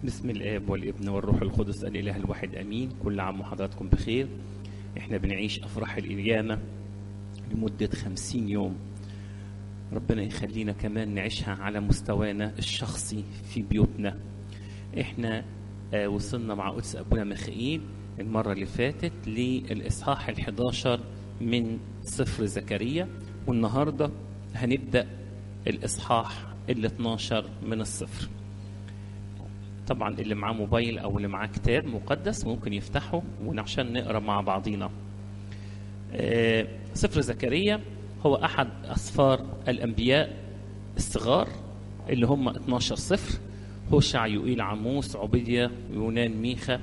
بسم الاب والابن والروح القدس الاله الواحد امين كل عام وحضراتكم بخير احنا بنعيش افراح القيامه لمده خمسين يوم ربنا يخلينا كمان نعيشها على مستوانا الشخصي في بيوتنا احنا آه وصلنا مع قدس ابونا ميخائيل المره اللي فاتت للاصحاح ال11 من سفر زكريا والنهارده هنبدا الاصحاح ال12 من السفر طبعا اللي معاه موبايل او اللي معاه كتاب مقدس ممكن يفتحه وعشان نقرا مع بعضينا آه، سفر زكريا هو احد اسفار الانبياء الصغار اللي هم 12 سفر هوشع يوئيل عموس عبيديا يونان ميخا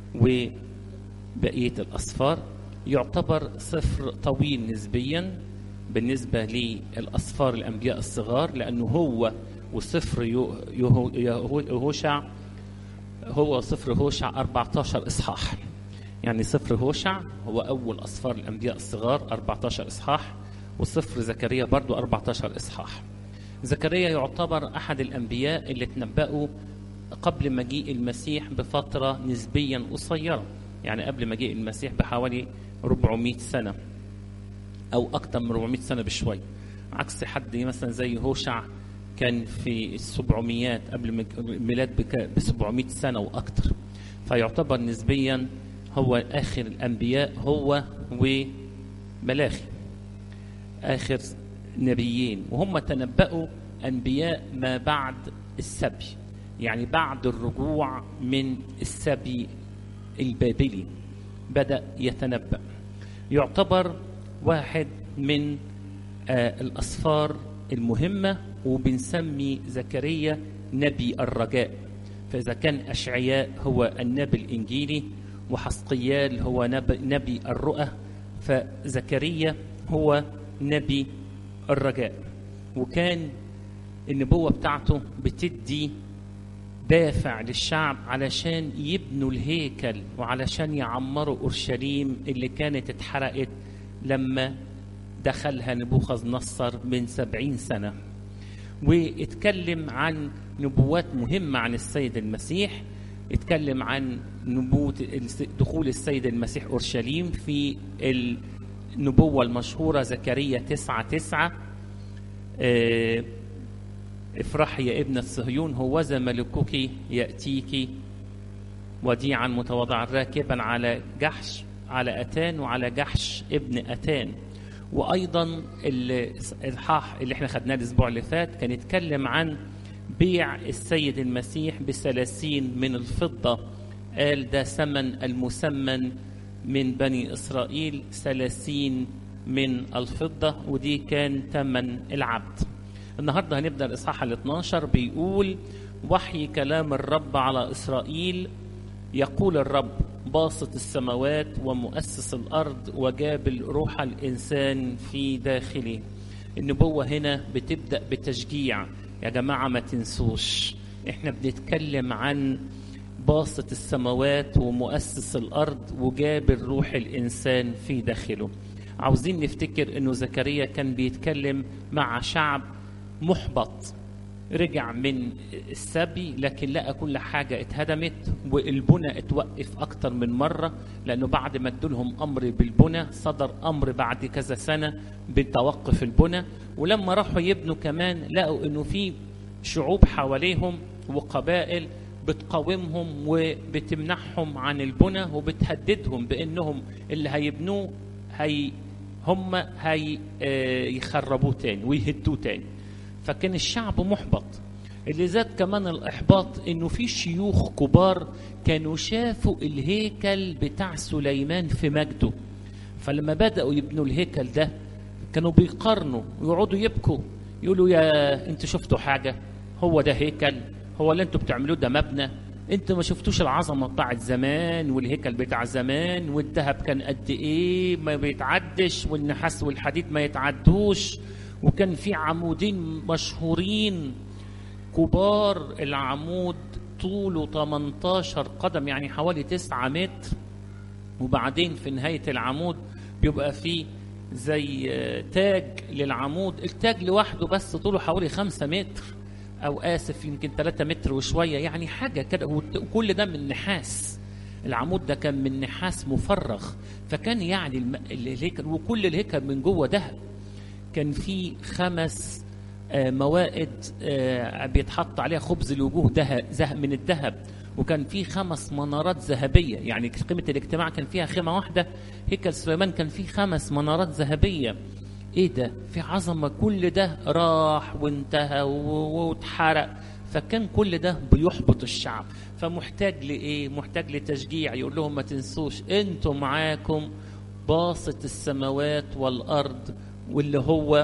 وبقيه الاسفار يعتبر سفر طويل نسبيا بالنسبه للاسفار الانبياء الصغار لانه هو وسفر يو- يهو- يهو- يهوشع هو سفر هوشع 14 اصحاح يعني سفر هوشع هو اول اسفار الانبياء الصغار 14 اصحاح وسفر زكريا برضو 14 اصحاح زكريا يعتبر احد الانبياء اللي تنبأوا قبل مجيء المسيح بفتره نسبيا قصيره يعني قبل مجيء المسيح بحوالي 400 سنه او اكثر من 400 سنه بشوي عكس حد مثلا زي هوشع كان في السبعميات قبل مج- الميلاد ب 700 سنه واكثر فيعتبر نسبيا هو اخر الانبياء هو وملاخي اخر نبيين وهم تنبأوا انبياء ما بعد السبي يعني بعد الرجوع من السبي البابلي بدأ يتنبأ يعتبر واحد من آه، الأسفار المهمة وبنسمي زكريا نبي الرجاء فإذا كان أشعياء هو النبي الإنجيلي وحسقيال هو نبي, نبي الرؤى فزكريا هو نبي الرجاء وكان النبوة بتاعته بتدي دافع للشعب علشان يبنوا الهيكل وعلشان يعمروا اورشليم اللي كانت اتحرقت لما دخلها نبوخذ نصر من سبعين سنة واتكلم عن نبوات مهمة عن السيد المسيح اتكلم عن نبوة دخول السيد المسيح أورشليم في النبوة المشهورة زكريا تسعة تسعة آه، افرحي يا ابنة صهيون هوذا ملكك يأتيك وديعا متواضعا راكبا على جحش على أتان وعلى جحش ابن أتان وأيضا الإصحاح اللي احنا خدناه الأسبوع اللي فات كان يتكلم عن بيع السيد المسيح بثلاثين من الفضة قال ده ثمن المسمن من بني إسرائيل ثلاثين من الفضة ودي كان ثمن العبد النهارده هنبدا الاصحاح ال 12 بيقول وحي كلام الرب على اسرائيل يقول الرب باسط السماوات ومؤسس الارض وجابل روح الانسان في داخله النبوه هنا بتبدا بتشجيع يا جماعه ما تنسوش احنا بنتكلم عن باسط السماوات ومؤسس الارض وجابل روح الانسان في داخله عاوزين نفتكر انه زكريا كان بيتكلم مع شعب محبط رجع من السبي لكن لقى كل حاجة اتهدمت والبنى اتوقف أكتر من مرة لأنه بعد ما ادولهم أمر بالبنى صدر أمر بعد كذا سنة بتوقف البنى ولما راحوا يبنوا كمان لقوا إنه في شعوب حواليهم وقبائل بتقاومهم وبتمنعهم عن البنى وبتهددهم بأنهم اللي هيبنوه هي هم هي آه، يخربوه تاني ويهدوه تاني فكان الشعب محبط اللي زاد كمان الإحباط إنه في شيوخ كبار كانوا شافوا الهيكل بتاع سليمان في مجده فلما بدأوا يبنوا الهيكل ده كانوا بيقارنوا ويقعدوا يبكوا يقولوا يا انتوا شفتوا حاجة هو ده هيكل هو اللي انتوا بتعملوه ده مبنى انتوا ما شفتوش العظمة بتاعت زمان والهيكل بتاع زمان والذهب كان قد ايه ما بيتعدش والنحاس والحديد ما يتعدوش وكان في عمودين مشهورين كبار العمود طوله 18 قدم يعني حوالي 9 متر وبعدين في نهاية العمود بيبقى فيه زي آه، تاج للعمود التاج لوحده بس طوله حوالي 5 متر او اسف يمكن 3 متر وشويه يعني حاجه كده وكل ده من نحاس العمود ده كان من نحاس مفرغ فكان يعني الم... الهيكل وكل الهيكل من جوه ذهب كان في خمس آه موائد آه بيتحط عليها خبز الوجوه ده من الذهب وكان في خمس منارات ذهبيه يعني قيمه الاجتماع كان فيها خيمه واحده هيكل سليمان كان فيه خمس منارات ذهبيه ايه ده في عظمه كل ده راح وانتهى واتحرق فكان كل ده بيحبط الشعب فمحتاج لايه محتاج لتشجيع يقول لهم ما تنسوش انتوا معاكم باسط السماوات والارض واللي هو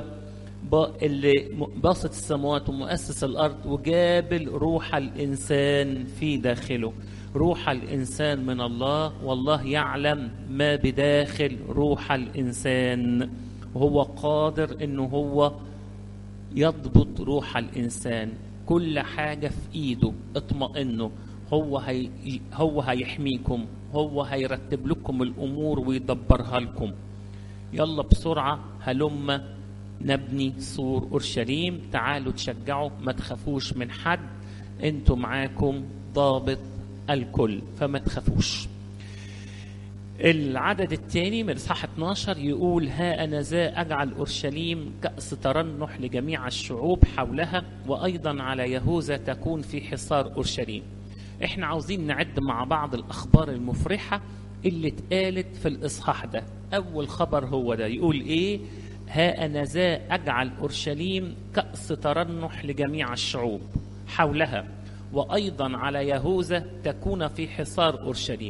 اللي باسط السماوات ومؤسس الارض وجابل روح الانسان في داخله روح الانسان من الله والله يعلم ما بداخل روح الانسان وهو قادر انه هو يضبط روح الانسان كل حاجه في ايده اطمئنوا هو هي هو هيحميكم هو هيرتب لكم الامور ويدبرها لكم يلا بسرعه هلم نبني سور اورشليم تعالوا تشجعوا ما تخافوش من حد انتوا معاكم ضابط الكل فما تخافوش العدد الثاني من اصحاح 12 يقول ها انا ذا اجعل اورشليم كاس ترنح لجميع الشعوب حولها وايضا على يهوذا تكون في حصار اورشليم احنا عاوزين نعد مع بعض الاخبار المفرحه اللي اتقالت في الاصحاح ده اول خبر هو ده يقول ايه ها انا ذا اجعل اورشليم كاس ترنح لجميع الشعوب حولها وايضا على يهوذا تكون في حصار اورشليم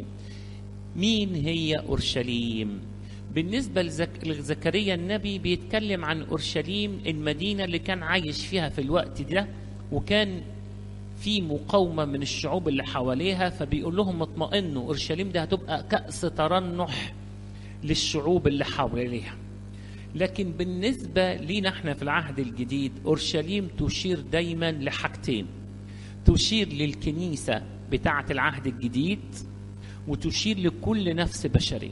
مين هي اورشليم بالنسبه لزك... لزكريا النبي بيتكلم عن اورشليم المدينه اللي كان عايش فيها في الوقت ده وكان في مقاومه من الشعوب اللي حواليها فبيقول لهم اطمئنوا اورشليم ده هتبقى كاس ترنح للشعوب اللي حواليها لكن بالنسبه لينا احنا في العهد الجديد اورشليم تشير دايما لحاجتين تشير للكنيسه بتاعه العهد الجديد وتشير لكل نفس بشري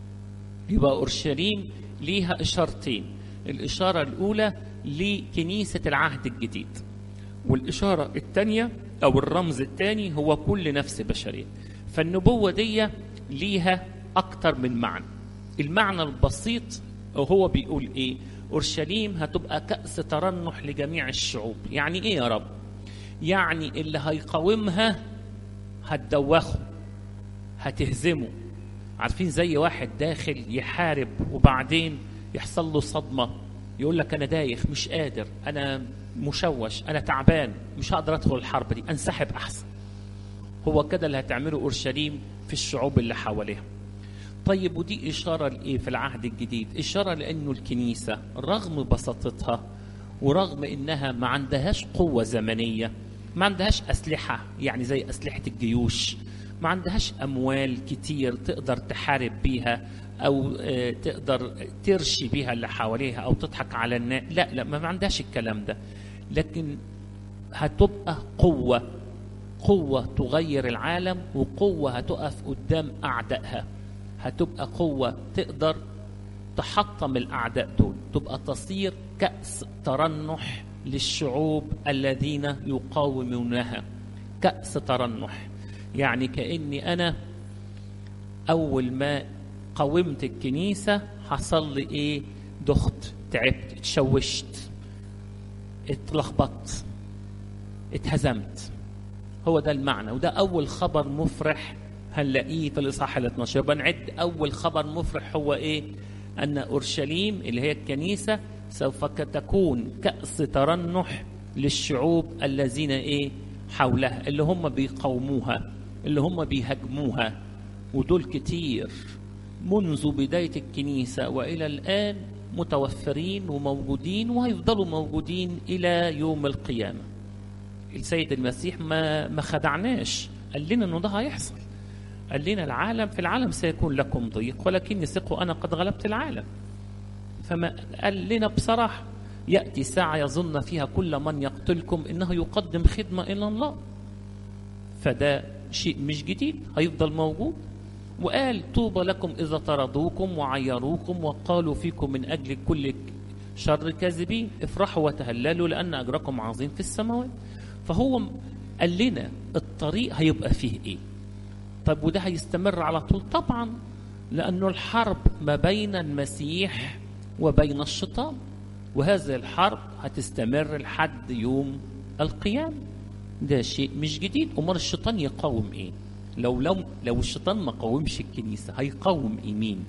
يبقى اورشليم ليها اشارتين الاشاره الاولى لكنيسه العهد الجديد والاشاره الثانيه او الرمز الثاني هو كل نفس بشريه فالنبوه دي ليها اكتر من معنى المعنى البسيط هو بيقول ايه اورشليم هتبقى كاس ترنح لجميع الشعوب يعني ايه يا رب يعني اللي هيقاومها هتدوخه هتهزمه عارفين زي واحد داخل يحارب وبعدين يحصل له صدمه يقول لك انا دايخ مش قادر انا مشوش انا تعبان مش هقدر ادخل الحرب دي انسحب احسن هو كده اللي هتعمله اورشليم في الشعوب اللي حواليها طيب ودي اشاره لايه في العهد الجديد اشاره لانه الكنيسه رغم بساطتها ورغم انها ما عندهاش قوه زمنيه ما عندهاش اسلحه يعني زي اسلحه الجيوش ما عندهاش اموال كتير تقدر تحارب بيها او تقدر ترشي بيها اللي حواليها او تضحك على الناس لا لا ما عندهاش الكلام ده لكن هتبقى قوه قوه تغير العالم وقوه هتقف قدام اعدائها هتبقى قوه تقدر تحطم الاعداء دول تبقى تصير كاس ترنح للشعوب الذين يقاومونها كاس ترنح يعني كاني انا اول ما قاومت الكنيسه حصل لي ايه دخت تعبت اتشوشت اتلخبطت اتهزمت هو ده المعنى وده اول خبر مفرح هنلاقيه في الاصحاح ال 12 يبقى نعد اول خبر مفرح هو ايه ان اورشليم اللي هي الكنيسه سوف تكون كاس ترنح للشعوب الذين ايه حولها اللي هم بيقاوموها اللي هم بيهاجموها ودول كتير منذ بداية الكنيسة وإلى الآن متوفرين وموجودين وهيفضلوا موجودين إلى يوم القيامة السيد المسيح ما ما خدعناش قال لنا انه ده هيحصل قال لنا العالم في العالم سيكون لكم ضيق ولكني ثقوا انا قد غلبت العالم فما قال لنا بصراحه ياتي ساعه يظن فيها كل من يقتلكم انه يقدم خدمه الى الله فده شيء مش جديد هيفضل موجود وقال طوبى لكم إذا طردوكم وعيروكم وقالوا فيكم من أجل كل شر كاذبين افرحوا وتهللوا لأن أجركم عظيم في السماوات فهو قال لنا الطريق هيبقى فيه ايه طب وده هيستمر على طول طبعا لانه الحرب ما بين المسيح وبين الشيطان وهذه الحرب هتستمر لحد يوم القيامة ده شيء مش جديد امال الشيطان يقاوم ايه لو لو لو الشيطان ما قاومش الكنيسة هيقاوم ايه مين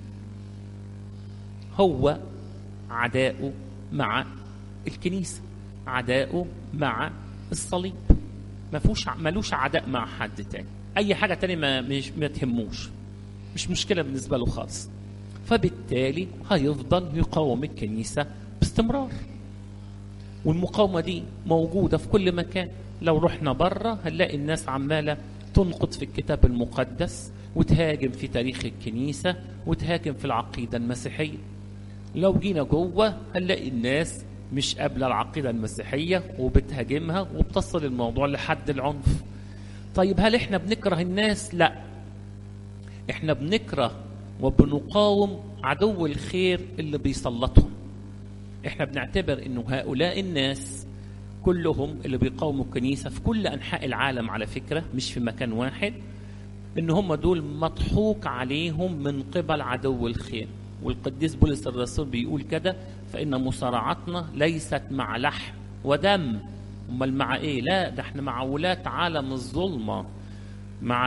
هو عداؤه مع الكنيسة عداؤه مع الصليب ما فيهوش ملوش عداء مع حد تاني اي حاجه تاني ما مش ما تهموش مش مشكله بالنسبه له خالص فبالتالي هيفضل يقاوم الكنيسه باستمرار والمقاومه دي موجوده في كل مكان لو رحنا بره هنلاقي الناس عماله تنقد في الكتاب المقدس وتهاجم في تاريخ الكنيسه وتهاجم في العقيده المسيحيه لو جينا جوه هنلاقي الناس مش قابله العقيده المسيحيه وبتهاجمها وبتصل الموضوع لحد العنف. طيب هل احنا بنكره الناس؟ لا. احنا بنكره وبنقاوم عدو الخير اللي بيسلطهم. احنا بنعتبر انه هؤلاء الناس كلهم اللي بيقاوموا الكنيسه في كل انحاء العالم على فكره مش في مكان واحد ان هم دول مضحوك عليهم من قبل عدو الخير. والقديس بولس الرسول بيقول كده فإن مصارعتنا ليست مع لحم ودم أمال مع إيه؟ لا ده احنا مع ولاة عالم الظلمة مع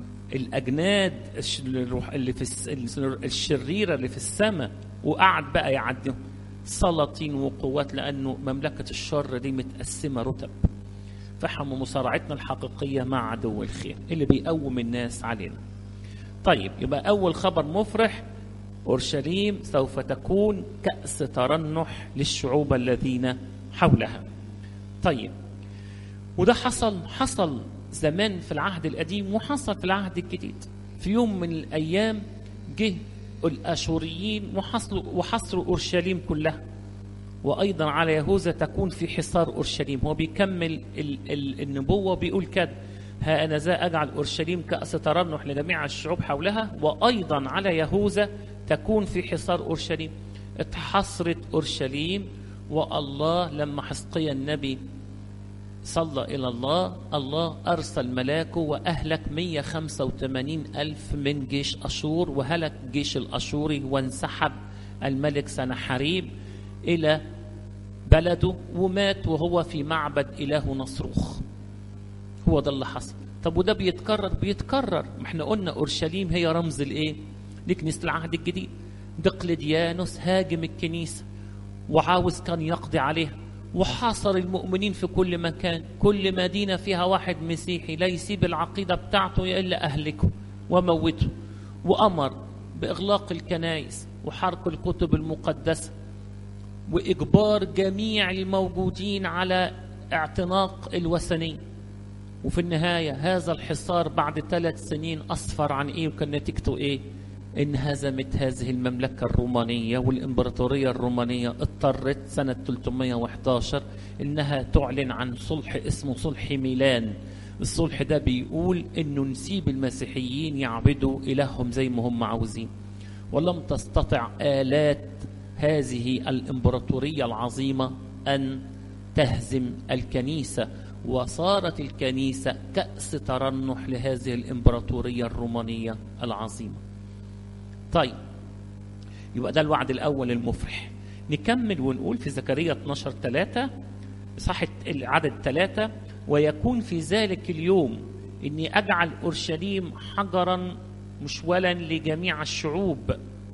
الأجناد اللي في الشريرة اللي في السماء وقعد بقى يعدي سلاطين وقوات لأنه مملكة الشر دي متقسمة رتب فاحنا مصارعتنا الحقيقية مع عدو الخير اللي بيقوم الناس علينا طيب يبقى أول خبر مفرح أورشليم سوف تكون كأس ترنح للشعوب الذين حولها طيب وده حصل حصل زمان في العهد القديم وحصل في العهد الجديد في يوم من الأيام جه الأشوريين وحصلوا وحصروا أورشليم كلها وأيضا على يهوذا تكون في حصار أورشليم هو بيكمل ال ال النبوة بيقول كده ها أنا ذا أجعل أورشليم كأس ترنح لجميع الشعوب حولها وأيضا على يهوذا تكون في حصار أورشليم اتحصرت أورشليم والله لما حسقيا النبي صلى إلى الله الله أرسل ملاكه وأهلك 185 ألف من جيش أشور وهلك جيش الأشوري وانسحب الملك سنحريب إلى بلده ومات وهو في معبد إله نصروخ هو ده اللي حصل طب وده بيتكرر بيتكرر ما احنا قلنا أورشليم هي رمز الإيه لكنيسة العهد الجديد دقلديانوس هاجم الكنيسة وعاوز كان يقضي عليها وحاصر المؤمنين في كل مكان كل مدينة فيها واحد مسيحي لا يسيب العقيدة بتاعته إلا أهلكه وموته وأمر بإغلاق الكنائس وحرق الكتب المقدسة وإجبار جميع الموجودين على اعتناق الوثنية وفي النهاية هذا الحصار بعد ثلاث سنين أصفر عن إيه وكان نتيجته إيه انهزمت هذه المملكة الرومانية والإمبراطورية الرومانية اضطرت سنة 311 إنها تعلن عن صلح اسمه صلح ميلان الصلح ده بيقول إنه نسيب المسيحيين يعبدوا إلههم زي ما هم عاوزين ولم تستطع آلات هذه الإمبراطورية العظيمة أن تهزم الكنيسة وصارت الكنيسة كأس ترنح لهذه الإمبراطورية الرومانية العظيمة طيب يبقى ده الوعد الأول المفرح نكمل ونقول في زكريا 12 3 صح العدد 3 ويكون في ذلك اليوم إني أجعل أورشليم حجرا مشولا لجميع الشعوب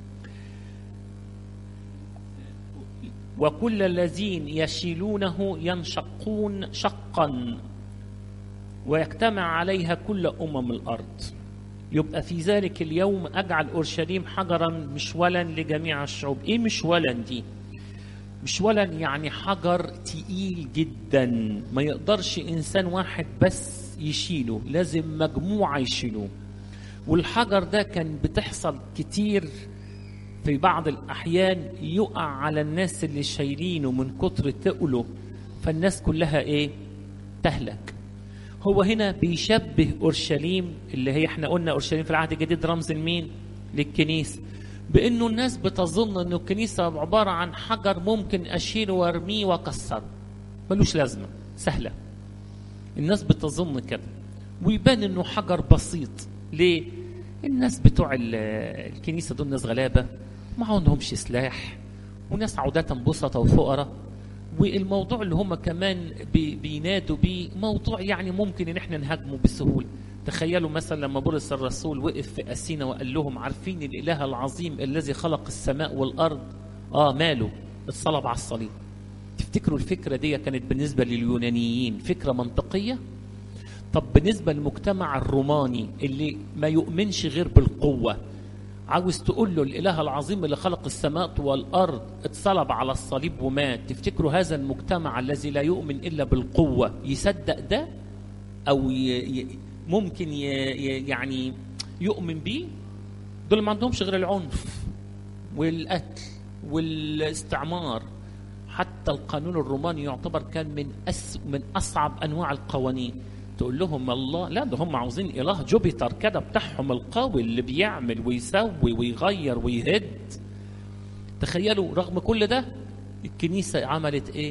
وكل الذين يشيلونه ينشقون شقا ويجتمع عليها كل أمم الأرض يبقى في ذلك اليوم أجعل أورشليم حجرا مشولا لجميع الشعوب إيه مشولا دي مشولا يعني حجر تقيل جدا ما يقدرش إنسان واحد بس يشيله لازم مجموعة يشيلوه والحجر ده كان بتحصل كتير في بعض الأحيان يقع على الناس اللي شايلينه من كتر تقله فالناس كلها إيه تهلك هو هنا بيشبه أورشليم اللي هي احنا قلنا أورشليم في العهد الجديد رمز لمين للكنيسة بأنه الناس بتظن أنه الكنيسة عبارة عن حجر ممكن أشيله وارميه وأكسره ملوش لازمة سهلة الناس بتظن كده ويبان انه حجر بسيط ليه الناس بتوع ال- الكنيسه دول ناس غلابه ما عندهمش سلاح وناس عودة بسطة وفقراء والموضوع اللي هم كمان بي- بينادوا بيه موضوع يعني ممكن ان احنا نهاجمه بسهوله تخيلوا مثلا لما بولس الرسول وقف في أسينا وقال لهم عارفين الإله العظيم الذي خلق السماء والأرض آه ماله اتصلب على الصليب تفتكروا الفكرة دي كانت بالنسبة لليونانيين فكرة منطقية طب بالنسبة للمجتمع الروماني اللي ما يؤمنش غير بالقوة عاوز تقول له الإله العظيم اللي خلق السماء والأرض اتصلب على الصليب ومات تفتكروا هذا المجتمع الذي لا يؤمن إلا بالقوة يصدق ده أو ي... ي... ممكن ي... ي... يعني يؤمن بيه دول ما عندهمش غير العنف والقتل والاستعمار حتى القانون الروماني يعتبر كان من أس من أصعب أنواع القوانين تقول لهم الله لا ده هم عاوزين إله جوبيتر كده بتاعهم القوي اللي بيعمل ويسوي ويغير ويهد تخيلوا رغم كل ده الكنيسة عملت إيه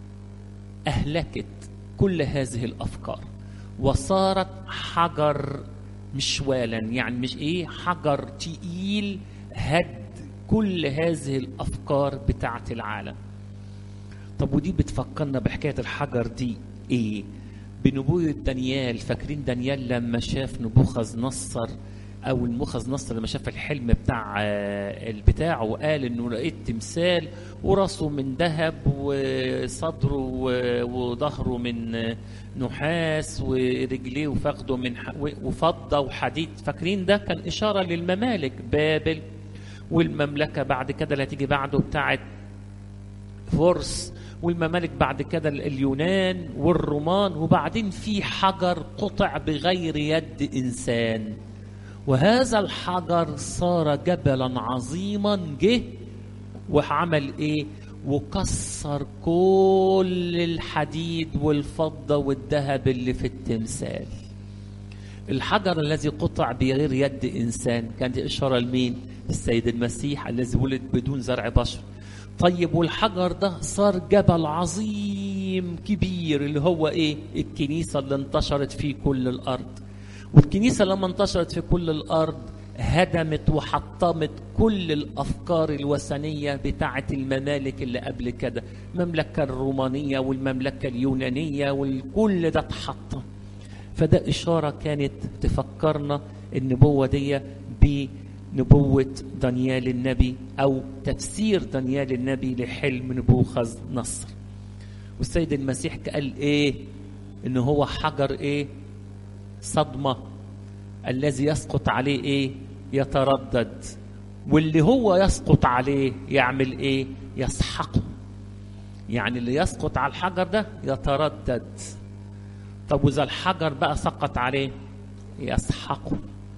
أهلكت كل هذه الأفكار وصارت حجر مشوالا يعني مش إيه حجر تقيل هد كل هذه الأفكار بتاعة العالم طب ودي بتفكرنا بحكاية الحجر دي إيه بنبوة دانيال فاكرين دانيال لما شاف نبوخذ نصر او المخذ نصر لما شاف الحلم بتاع آه، البتاع وقال انه لقيت تمثال وراسه من ذهب وصدره و- وظهره من آه، نحاس ورجليه وفخده من ح- و- وفضه وحديد فاكرين ده كان اشاره للممالك بابل والمملكه بعد كده اللي هتيجي بعده بتاعت فرس والممالك بعد كده اليونان والرومان وبعدين في حجر قطع بغير يد انسان وهذا الحجر صار جبلا عظيما جه وعمل ايه وكسر كل الحديد والفضه والذهب اللي في التمثال الحجر الذي قطع بغير يد انسان كانت اشاره لمين السيد المسيح الذي ولد بدون زرع بشر طيب والحجر ده صار جبل عظيم كبير اللي هو ايه الكنيسه اللي انتشرت في كل الارض والكنيسه لما انتشرت في كل الارض هدمت وحطمت كل الافكار الوثنيه بتاعه الممالك اللي قبل كده المملكه الرومانيه والمملكه اليونانيه والكل ده اتحطم فده إشارة كانت تفكرنا النبوة دي بنبوة دانيال النبي أو تفسير دانيال النبي لحلم نبوخذ نصر والسيد المسيح قال إيه إن هو حجر إيه صدمة الذي يسقط عليه إيه يتردد واللي هو يسقط عليه يعمل إيه يسحقه يعني اللي يسقط على الحجر ده يتردد طب واذا الحجر بقى سقط عليه يسحقه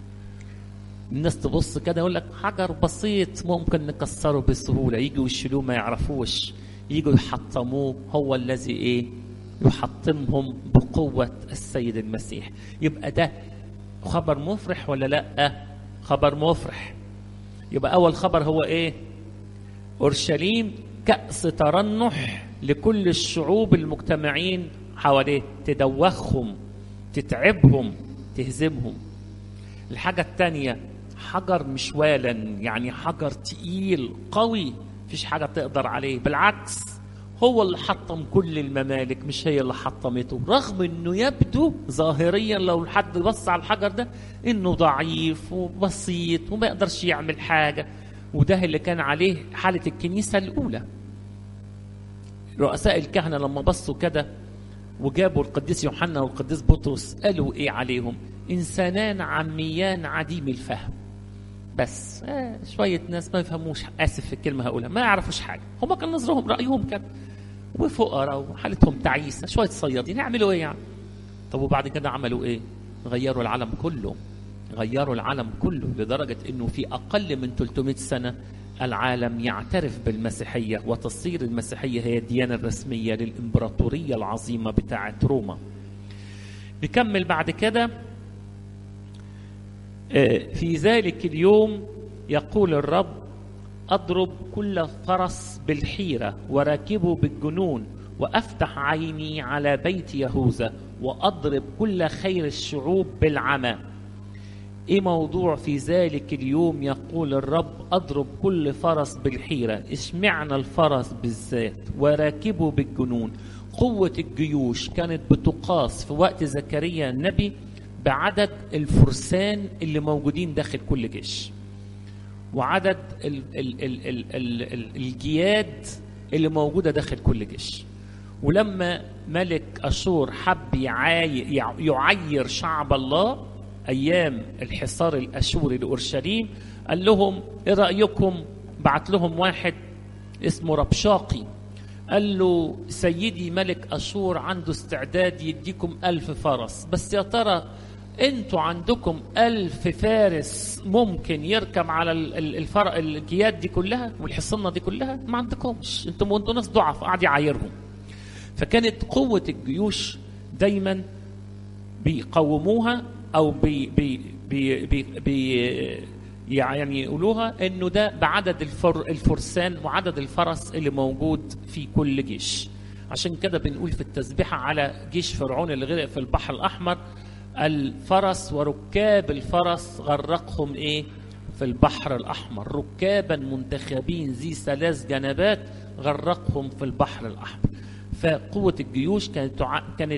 الناس تبص كده يقول لك حجر بسيط ممكن نكسره بسهوله يجوا يشيلوه ما يعرفوش يجوا يحطموه هو الذي ايه يحطمهم بقوه السيد المسيح يبقى ده خبر مفرح ولا لا خبر مفرح يبقى اول خبر هو ايه اورشليم كاس ترنح لكل الشعوب المجتمعين حواليه تدوخهم تتعبهم تهزمهم الحاجة التانية حجر مشوالا يعني حجر تقيل قوي مفيش حاجة تقدر عليه بالعكس هو اللي حطم كل الممالك مش هي اللي حطمته رغم انه يبدو ظاهريا لو حد بص على الحجر ده انه ضعيف وبسيط وما يقدرش يعمل حاجة وده اللي كان عليه حالة الكنيسة الأولى رؤساء الكهنة لما بصوا كده وجابوا القديس يوحنا والقديس بطرس قالوا ايه عليهم انسانان عميان عديم الفهم بس آه شوية ناس ما يفهموش آسف في الكلمة هقولها ما يعرفوش حاجة هم كان نظرهم رأيهم كده وفقراء وحالتهم تعيسة شوية صيادين يعملوا ايه يعني طب وبعد كده عملوا ايه غيروا العالم كله غيروا العالم كله لدرجة انه في اقل من 300 سنة العالم يعترف بالمسيحية وتصير المسيحية هي الديانة الرسمية للإمبراطورية العظيمة بتاعة روما نكمل بعد كده في ذلك اليوم يقول الرب أضرب كل فرس بالحيرة وراكبه بالجنون وأفتح عيني على بيت يهوذا وأضرب كل خير الشعوب بالعمى ايه موضوع في ذلك اليوم يقول الرب اضرب كل فرس بالحيرة اشمعنى الفرس بالذات وراكبه بالجنون قوة الجيوش كانت بتقاس في وقت زكريا النبي بعدد الفرسان اللي موجودين داخل كل جيش وعدد ال ال ال ال ال ال الجياد اللي موجودة داخل كل جيش ولما ملك أشور حب يعاي يعير شعب الله ايام الحصار الاشوري لاورشليم قال لهم ايه رايكم بعت لهم واحد اسمه ربشاقي قال له سيدي ملك اشور عنده استعداد يديكم ألف فرس بس يا ترى انتوا عندكم ألف فارس ممكن يركب على الفرق الجياد دي كلها والحصنة دي كلها ما عندكمش انتوا انتوا ناس ضعف قاعد يعايرهم فكانت قوة الجيوش دايما بيقوموها او بي بي بي بي, بي يعني يقولوها انه ده بعدد الفر الفرسان وعدد الفرس اللي موجود في كل جيش عشان كده بنقول في التسبيحة على جيش فرعون اللي غرق في البحر الأحمر الفرس وركاب الفرس غرقهم إيه في البحر الأحمر ركابا منتخبين ذي ثلاث جنبات غرقهم في البحر الأحمر فقوة الجيوش كانت كانت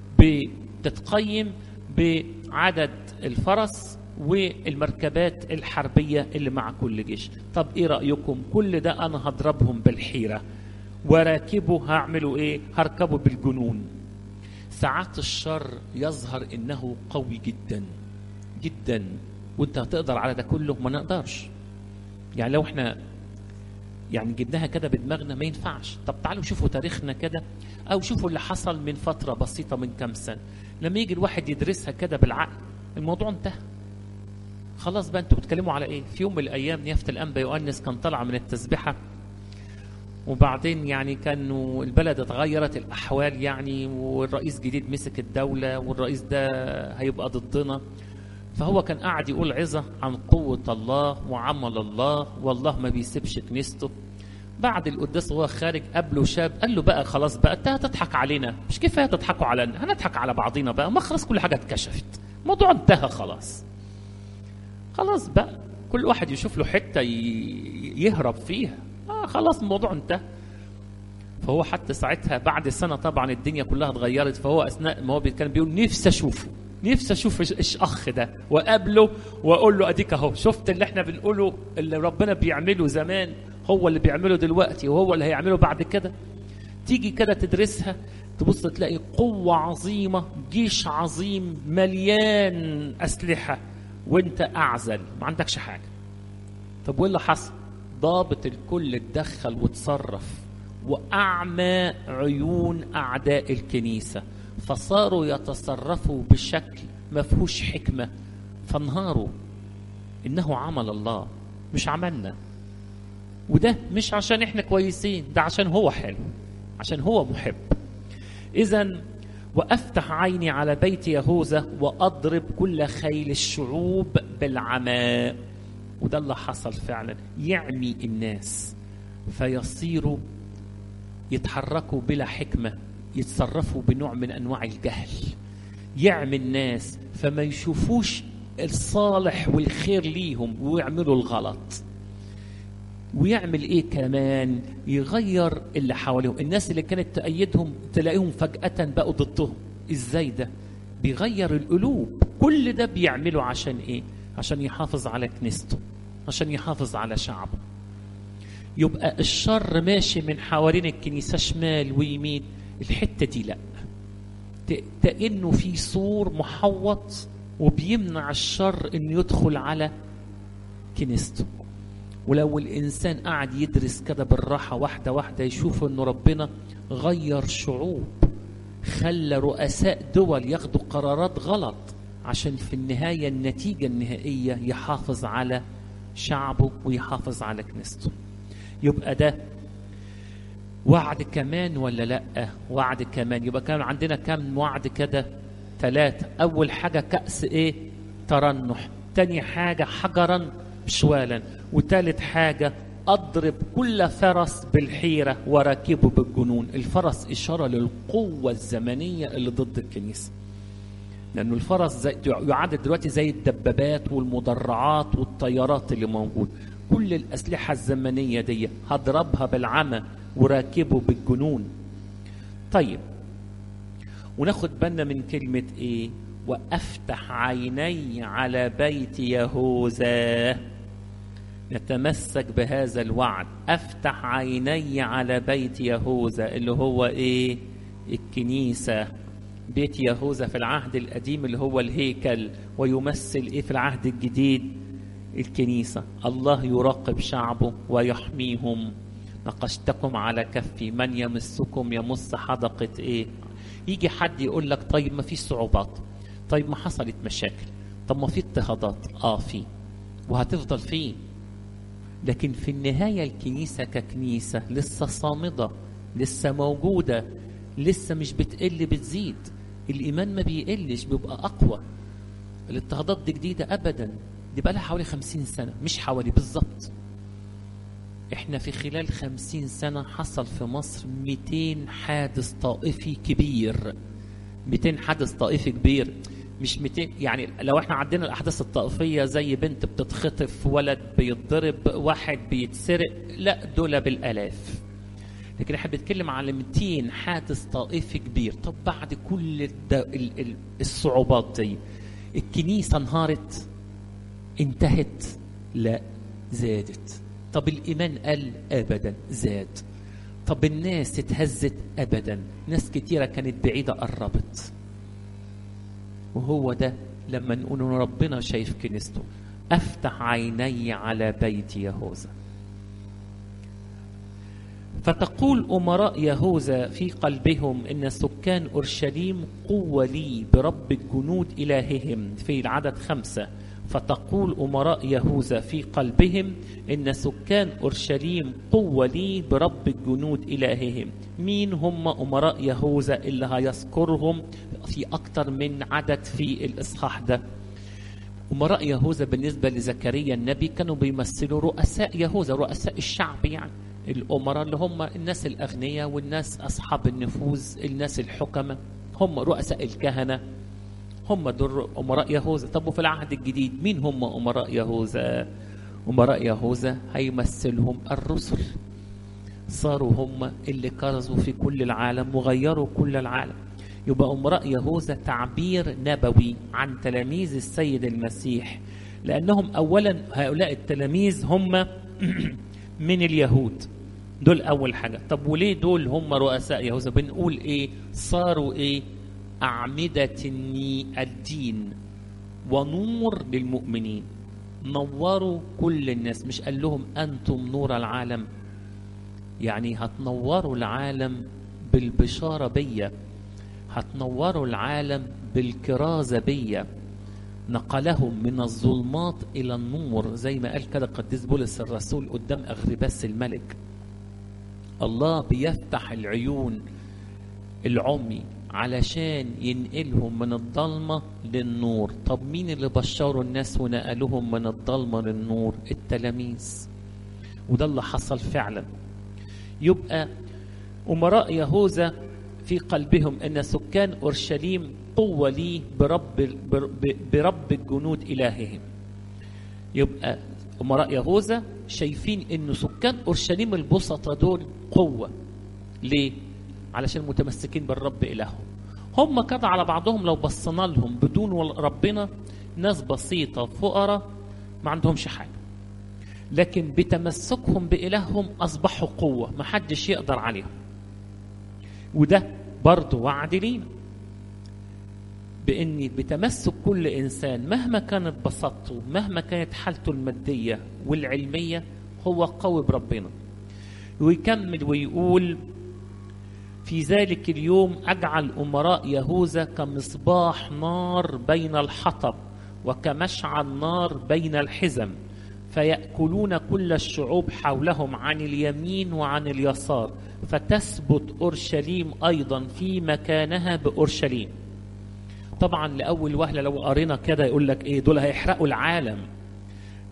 بتتقيم بعدد الفرس والمركبات الحربية اللي مع كل جيش طب ايه رأيكم كل ده انا هضربهم بالحيرة وراكبه هعمله ايه هركبه بالجنون ساعات الشر يظهر انه قوي جدا جدا وانت هتقدر على ده كله ما نقدرش يعني لو احنا يعني جبناها كده بدماغنا ما ينفعش طب تعالوا شوفوا تاريخنا كده او شوفوا اللي حصل من فترة بسيطة من كام سنة لما يجي الواحد يدرسها كده بالعقل الموضوع انتهى خلاص بقى انتوا بتتكلموا على ايه في يوم من الايام نيافه الانبا يؤنس كان طالع من التسبحه وبعدين يعني كانوا البلد اتغيرت الاحوال يعني والرئيس جديد مسك الدوله والرئيس ده هيبقى ضدنا فهو كان قاعد يقول عظه عن قوه الله وعمل الله والله ما بيسيبش كنيسته بعد القداس وهو خارج قابله شاب قال له بقى خلاص بقى انت هتضحك علينا مش كفايه تضحكوا علينا هنضحك على بعضينا بقى ما خلاص كل حاجه اتكشفت الموضوع انتهى خلاص خلاص بقى كل واحد يشوف له حته يهرب فيها آه خلاص الموضوع انتهى فهو حتى ساعتها بعد سنه طبعا الدنيا كلها اتغيرت فهو اثناء ما هو كان بيقول نفسي اشوفه نفسي اشوف ايش اخ ده واقابله واقول له اديك اهو شفت اللي احنا بنقوله اللي ربنا بيعمله زمان هو اللي بيعمله دلوقتي وهو اللي هيعمله بعد كده تيجي كده تدرسها تبص تلاقي قوة عظيمة جيش عظيم مليان أسلحة وانت أعزل ما عندكش حاجة طب وايه اللي حصل ضابط الكل اتدخل وتصرف وأعمى عيون أعداء الكنيسة فصاروا يتصرفوا بشكل ما فيهوش حكمة فانهاروا إنه عمل الله مش عملنا وده مش عشان احنا كويسين ده عشان هو حلو عشان هو محب اذا وافتح عيني على بيت يهوذا واضرب كل خيل الشعوب بالعمى وده اللي حصل فعلا يعمي الناس فيصيروا يتحركوا بلا حكمه يتصرفوا بنوع من انواع الجهل يعمي الناس فما يشوفوش الصالح والخير ليهم ويعملوا الغلط ويعمل ايه كمان يغير اللي حواليهم الناس اللي كانت تأيدهم تلاقيهم فجأة بقوا ضدهم ازاي ده بيغير القلوب كل ده بيعمله عشان ايه عشان يحافظ على كنيسته عشان يحافظ على شعبه يبقى الشر ماشي من حوالين الكنيسة شمال ويمين الحتة دي لا كأنه في سور محوط وبيمنع الشر انه يدخل على كنيسته ولو الإنسان قاعد يدرس كده بالراحة واحدة واحدة يشوف أنه ربنا غير شعوب خلى رؤساء دول ياخدوا قرارات غلط عشان في النهاية النتيجة النهائية يحافظ على شعبه ويحافظ على كنيسته يبقى ده وعد كمان ولا لا وعد كمان يبقى كان عندنا كم وعد كده ثلاثة أول حاجة كأس إيه ترنح تاني حاجة حجرا شوالا وثالث حاجة أضرب كل فرس بالحيرة وراكبه بالجنون الفرس إشارة للقوة الزمنية اللي ضد الكنيسة لأنه الفرس زي يعد دلوقتي زي الدبابات والمدرعات والطيارات اللي موجود كل الأسلحة الزمنية دي هضربها بالعمى وراكبه بالجنون طيب وناخد بالنا من كلمة إيه وأفتح عيني على بيت يهوذا نتمسك بهذا الوعد أفتح عيني على بيت يهوذا اللي هو إيه الكنيسة بيت يهوذا في العهد القديم اللي هو الهيكل ويمثل إيه في العهد الجديد الكنيسة الله يراقب شعبه ويحميهم نقشتكم على كفي من يمسكم يمس حدقة إيه يجي حد يقول لك طيب ما فيش صعوبات طيب ما حصلت مشاكل طب ما في اضطهادات اه في وهتفضل فيه لكن في النهاية الكنيسة ككنيسة لسه صامدة لسه موجودة لسه مش بتقل بتزيد الإيمان ما بيقلش بيبقى أقوى الاضطهادات دي جديدة أبدا دي بقى لها حوالي خمسين سنة مش حوالي بالظبط احنا في خلال خمسين سنة حصل في مصر 200 حادث طائفي كبير 200 حادث طائفي كبير مش 200 يعني لو احنا عندنا الاحداث الطائفيه زي بنت بتتخطف ولد بيتضرب واحد بيتسرق لا دول بالالاف لكن احنا بنتكلم على 200 حادث طائفي كبير طب بعد كل الد... ال... ال... الصعوبات دي الكنيسه انهارت انتهت لا زادت طب الايمان قل ابدا زاد طب الناس اتهزت ابدا ناس كتيره كانت بعيده قربت وهو ده لما نقول ان ربنا شايف كنيسته افتح عيني على بيت يهوذا فتقول امراء يهوذا في قلبهم ان سكان اورشليم قوه لي برب الجنود الههم في العدد خمسه فتقول امراء يهوذا في قلبهم ان سكان اورشليم قوه لي برب الجنود الههم مين هم امراء يهوذا اللي هيذكرهم في اكتر من عدد في الاصحاح ده امراء يهوذا بالنسبه لزكريا النبي كانوا بيمثلوا رؤساء يهوذا رؤساء الشعب يعني الامراء اللي هم الناس الاغنياء والناس اصحاب النفوذ الناس الحكمه هم رؤساء الكهنه هم دول أمراء يهوذا طب وفي العهد الجديد مين هم أمراء يهوذا أمراء يهوذا هيمثلهم الرسل صاروا هم اللي كرزوا في كل العالم وغيروا كل العالم يبقى أمراء يهوذا تعبير نبوي عن تلاميذ السيد المسيح لأنهم أولا هؤلاء التلاميذ هم من اليهود دول أول حاجة طب وليه دول هم رؤساء يهوذا بنقول إيه صاروا إيه أعمدة الدين ونور للمؤمنين نوروا كل الناس مش قال لهم أنتم نور العالم يعني هتنوروا العالم بالبشارة بيا هتنوروا العالم بالكرازة بيا نقلهم من الظلمات إلى النور زي ما قال كده قديس بولس الرسول قدام أغرباس الملك الله بيفتح العيون العمي علشان ينقلهم من الضلمة للنور طب مين اللي بشروا الناس ونقلوهم من الضلمة للنور التلاميذ وده اللي حصل فعلا يبقى أمراء يهوذا في قلبهم أن سكان أورشليم قوة لي برب, برب الجنود إلههم يبقى أمراء يهوذا شايفين أن سكان أورشليم البسطة دول قوة ليه؟ علشان متمسكين بالرب إلههم هم كده على بعضهم لو بصينا لهم بدون ربنا ناس بسيطة فقراء ما عندهمش حاجة لكن بتمسكهم بإلههم أصبحوا قوة ما حدش يقدر عليهم وده برضه وعد لينا بأن بتمسك كل إنسان مهما كانت بساطته مهما كانت حالته المادية والعلمية هو قوي بربنا ويكمل ويقول في ذلك اليوم أجعل أمراء يهوذا كمصباح نار بين الحطب وكمشعل نار بين الحزم فيأكلون كل الشعوب حولهم عن اليمين وعن اليسار فتثبت أورشليم أيضا في مكانها بأورشليم طبعا لأول وهلة لو قرينا كده يقول لك إيه دول هيحرقوا العالم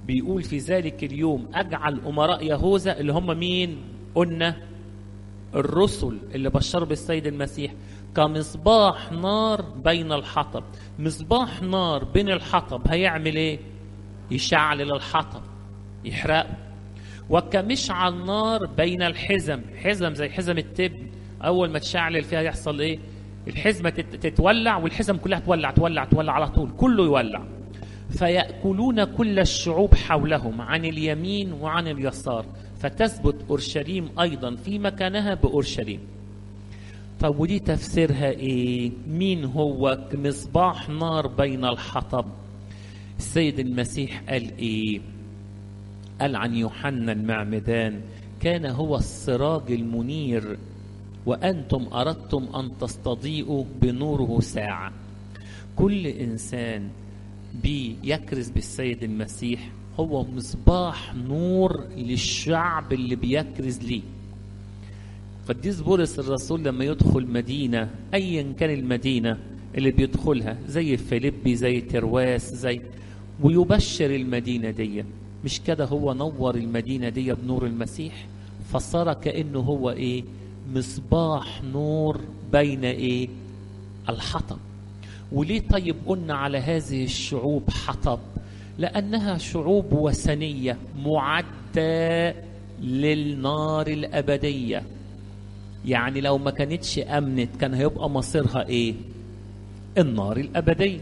بيقول في ذلك اليوم اجعل امراء يهوذا اللي هم مين قلنا الرسل اللي بشروا بالسيد المسيح كمصباح نار بين الحطب مصباح نار بين الحطب هيعمل ايه يشعل الحطب يحرقه وكمشعل نار بين الحزم حزم زي حزم التبن اول ما تشعل فيها يحصل ايه الحزمه تتولع والحزم كلها تولع تولع تولع على طول كله يولع فيأكلون كل الشعوب حولهم عن اليمين وعن اليسار فتثبت أورشليم أيضا في مكانها بأورشليم طب ودي تفسيرها إيه مين هو مصباح نار بين الحطب السيد المسيح قال إيه قال عن يوحنا المعمدان كان هو السراج المنير وأنتم أردتم أن تستضيئوا بنوره ساعة كل إنسان بيكرز بالسيد المسيح هو مصباح نور للشعب اللي بيكرز ليه قديس بولس الرسول لما يدخل مدينة أيا كان المدينة اللي بيدخلها زي فيليبي زي ترواس زي ويبشر المدينة دي مش كده هو نور المدينة دي بنور المسيح فصار كأنه هو إيه مصباح نور بين إيه الحطب وليه طيب قلنا على هذه الشعوب حطب لأنها شعوب وثنية معدة للنار الأبدية يعني لو ما كانتش أمنت كان هيبقى مصيرها إيه النار الأبدية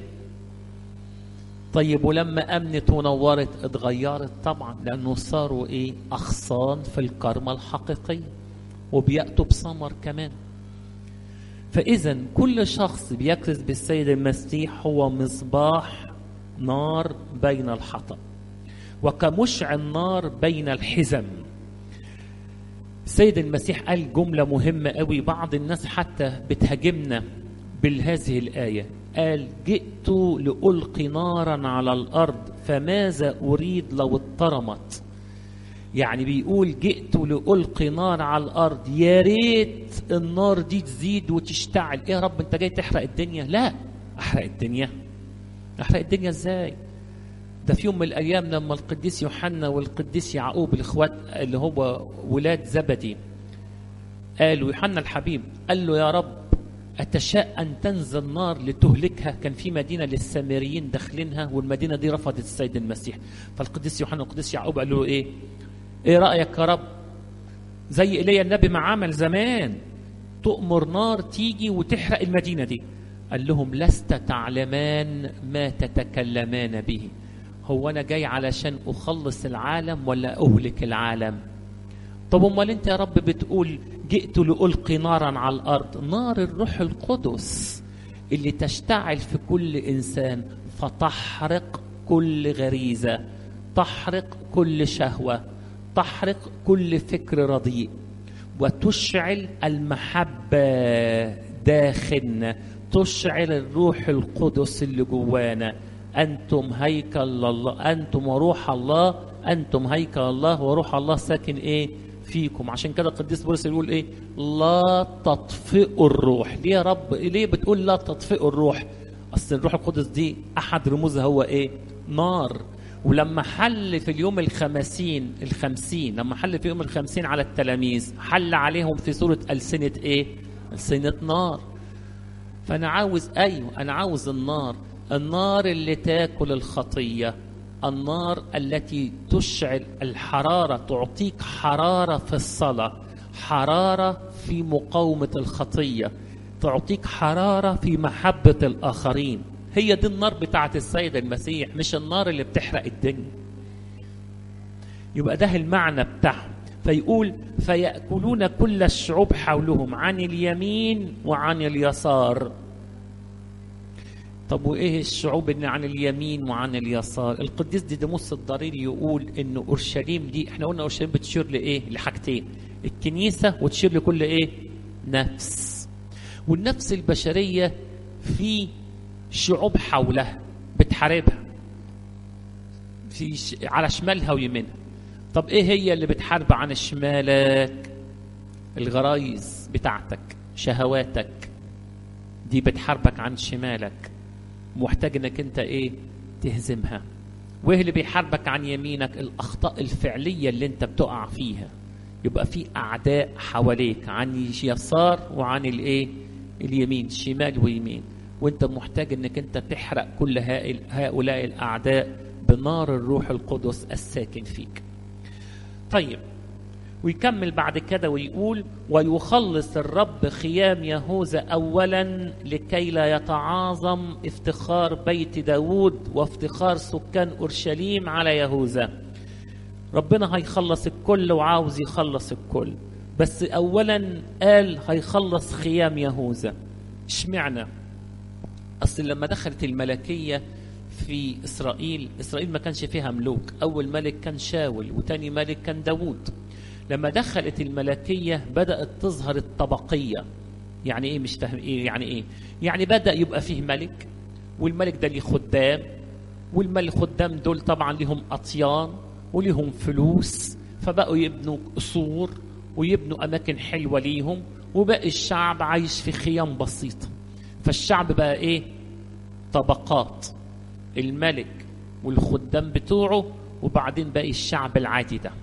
طيب ولما أمنت ونورت اتغيرت طبعا لأنه صاروا إيه أغصان في الكرمة الحقيقية وبيأتوا بثمر كمان فإذا كل شخص بيكرز بالسيد المسيح هو مصباح نار بين الحطب وكمشع النار بين الحزم السيد المسيح قال جملة مهمة قوي بعض الناس حتى بتهاجمنا بهذه الآية قال جئت لألقي نارا على الأرض فماذا أريد لو اضطرمت يعني بيقول جئت لألقي نار على الأرض يا ريت النار دي تزيد وتشتعل إيه يا رب أنت جاي تحرق الدنيا لا أحرق الدنيا أحرق الدنيا إزاي ده في يوم من الأيام لما القديس يوحنا والقديس يعقوب الإخوات اللي هو ولاد زبدي قالوا يوحنا الحبيب قال له يا رب أتشاء أن تنزل نار لتهلكها كان في مدينة للسامريين داخلينها والمدينة دي رفضت السيد المسيح فالقديس يوحنا والقديس يعقوب قالوا له إيه ايه رأيك يا رب زي ايليا النبي ما عمل زمان تؤمر نار تيجي وتحرق المدينة دي قال لهم لست تعلمان ما تتكلمان به هو انا جاي علشان اخلص العالم ولا اهلك العالم طب امال انت يا رب بتقول جئت لألقي نارا على الارض نار الروح القدس اللي تشتعل في كل انسان فتحرق كل غريزه تحرق كل شهوه تحرق كل فكر رديء وتشعل المحبة داخلنا تشعل الروح القدس اللي جوانا أنتم هيكل الله أنتم وروح الله أنتم هيكل الله وروح الله ساكن إيه فيكم عشان كده القديس بولس يقول إيه لا تطفئوا الروح ليه يا رب ليه بتقول لا تطفئوا الروح أصل الروح القدس دي أحد رموزها هو إيه نار ولما حل في اليوم الخمسين الخمسين لما حل في يوم الخمسين على التلاميذ حل عليهم في صورة ألسنة إيه؟ ألسنة نار فأنا عاوز أيوه أنا عاوز النار النار اللي تاكل الخطية النار التي تشعل الحرارة تعطيك حرارة في الصلاة حرارة في مقاومة الخطية تعطيك حرارة في محبة الآخرين هي دي النار بتاعت السيد المسيح مش النار اللي بتحرق الدنيا يبقى ده المعنى بتاعهم فيقول فيأكلون كل الشعوب حولهم عن اليمين وعن اليسار طب وايه الشعوب اللي عن اليمين وعن اليسار القديس ديدموس الضريري يقول ان اورشليم دي احنا قلنا اورشليم بتشير لايه لحاجتين الكنيسه وتشير لكل ايه نفس والنفس البشريه في شعوب حولها بتحاربها في ش... على شمالها ويمينها طب ايه هي اللي بتحارب عن شمالك الغرايز بتاعتك شهواتك دي بتحاربك عن شمالك محتاج انك انت ايه تهزمها وايه اللي بيحاربك عن يمينك الاخطاء الفعليه اللي انت بتقع فيها يبقى في اعداء حواليك عن يسار وعن الايه اليمين شمال ويمين وانت محتاج انك انت تحرق كل هؤلاء الاعداء بنار الروح القدس الساكن فيك طيب ويكمل بعد كده ويقول ويخلص الرب خيام يهوذا اولا لكي لا يتعاظم افتخار بيت داود وافتخار سكان اورشليم على يهوذا ربنا هيخلص الكل وعاوز يخلص الكل بس اولا قال هيخلص خيام يهوذا اشمعنى اصل لما دخلت الملكيه في اسرائيل اسرائيل ما كانش فيها ملوك اول ملك كان شاول وتاني ملك كان داوود لما دخلت الملكيه بدات تظهر الطبقيه يعني ايه مش فاهم ايه يعني ايه يعني بدا يبقى فيه ملك والملك ده ليه خدام والملك خدام دول طبعا ليهم اطيان وليهم فلوس فبقوا يبنوا قصور ويبنوا اماكن حلوه ليهم وباقي الشعب عايش في خيام بسيطه فالشعب بقى ايه طبقات الملك والخدام بتوعه وبعدين باقي الشعب العادي ده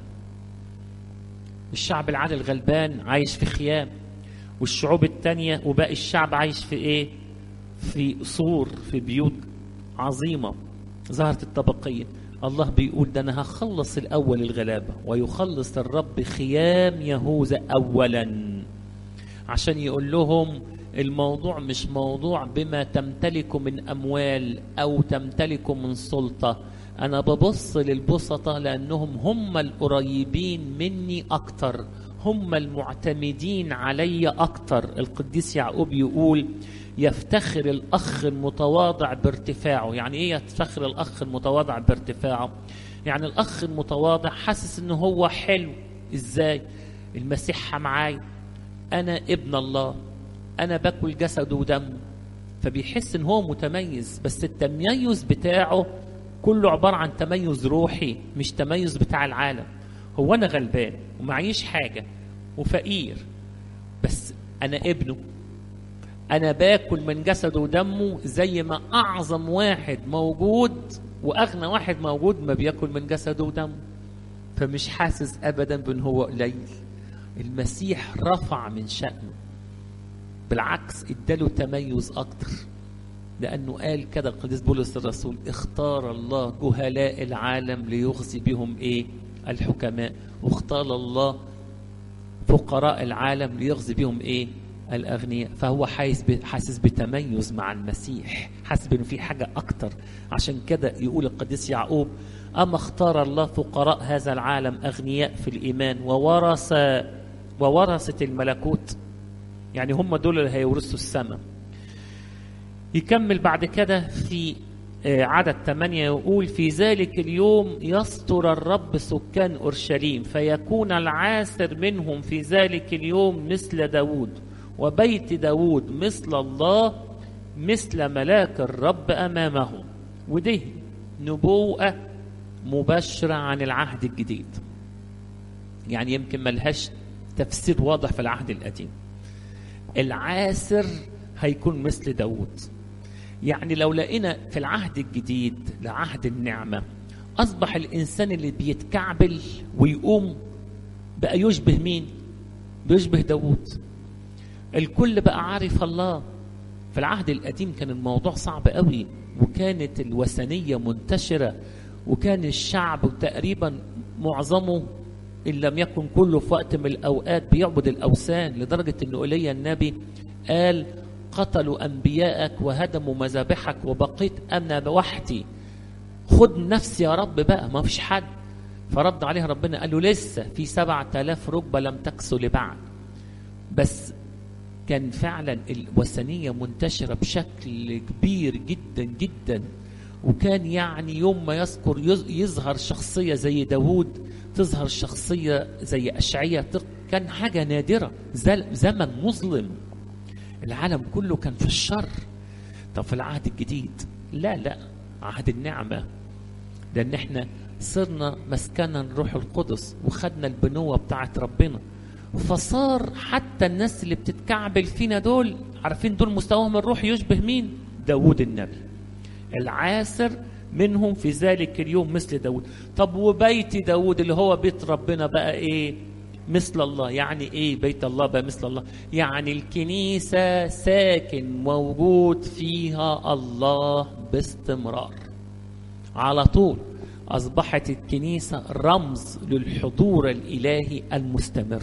الشعب العادي الغلبان عايش في خيام والشعوب التانية وباقي الشعب عايش في ايه في قصور في بيوت عظيمة ظهرت الطبقية الله بيقول ده انا هخلص الاول الغلابة ويخلص الرب خيام يهوذا اولا عشان يقول لهم الموضوع مش موضوع بما تمتلكه من اموال او تمتلكه من سلطه انا ببص للبسطة لانهم هم القريبين مني اكتر هم المعتمدين علي اكتر القديس يعقوب يقول يفتخر الاخ المتواضع بارتفاعه يعني ايه يفتخر الاخ المتواضع بارتفاعه يعني الاخ المتواضع حاسس ان هو حلو ازاي المسيح معاي انا ابن الله انا باكل جسده ودمه فبيحس ان هو متميز بس التميز بتاعه كله عبارة عن تميز روحي مش تميز بتاع العالم هو انا غلبان ومعيش حاجة وفقير بس انا ابنه انا باكل من جسده ودمه زي ما اعظم واحد موجود واغنى واحد موجود ما بياكل من جسده ودمه فمش حاسس ابدا بان هو قليل المسيح رفع من شأنه بالعكس اداله تميز اكتر لانه قال كده القديس بولس الرسول اختار الله جهلاء العالم ليغزي بهم ايه الحكماء واختار الله فقراء العالم ليغزي بهم ايه الاغنياء فهو حاسس حاسس بتميز مع المسيح حاسس بانه في حاجه اكتر عشان كده يقول القديس يعقوب اما اختار الله فقراء هذا العالم اغنياء في الايمان وورث وورثه الملكوت يعني هم دول اللي هيورثوا السماء يكمل بعد كده في عدد ثمانية يقول في ذلك اليوم يستر الرب سكان أورشليم فيكون العاسر منهم في ذلك اليوم مثل داود وبيت داود مثل الله مثل ملاك الرب أمامه ودي نبوءة مبشرة عن العهد الجديد يعني يمكن ملهاش تفسير واضح في العهد القديم العاسر هيكون مثل داود يعني لو لقينا في العهد الجديد لعهد النعمة أصبح الإنسان اللي بيتكعبل ويقوم بقى يشبه مين؟ بيشبه داود الكل بقى عارف الله في العهد القديم كان الموضوع صعب قوي وكانت الوثنية منتشرة وكان الشعب تقريبا معظمه إن لم يكن كله في وقت من الأوقات بيعبد الأوثان لدرجة أن إيليا النبي قال قتلوا أنبياءك وهدموا مذابحك وبقيت أنا بوحدي خد نفسي يا رب بقى ما فيش حد فرد عليه ربنا قال له لسه في سبعة آلاف ركبة لم تكسو لبعد بس كان فعلا الوثنية منتشرة بشكل كبير جدا جدا وكان يعني يوم ما يذكر يظهر شخصية زي داود تظهر شخصية زي أشعية كان حاجة نادرة زمن مظلم العالم كله كان في الشر طب في العهد الجديد لا لا عهد النعمة لأن احنا صرنا مسكنا الروح القدس وخدنا البنوة بتاعت ربنا فصار حتى الناس اللي بتتكعبل فينا دول عارفين دول مستواهم الروحي يشبه مين؟ داود النبي العاسر منهم في ذلك اليوم مثل داود طب وبيت داود اللي هو بيت ربنا بقى ايه مثل الله يعني ايه بيت الله بقى مثل الله يعني الكنيسة ساكن موجود فيها الله باستمرار على طول أصبحت الكنيسة رمز للحضور الإلهي المستمر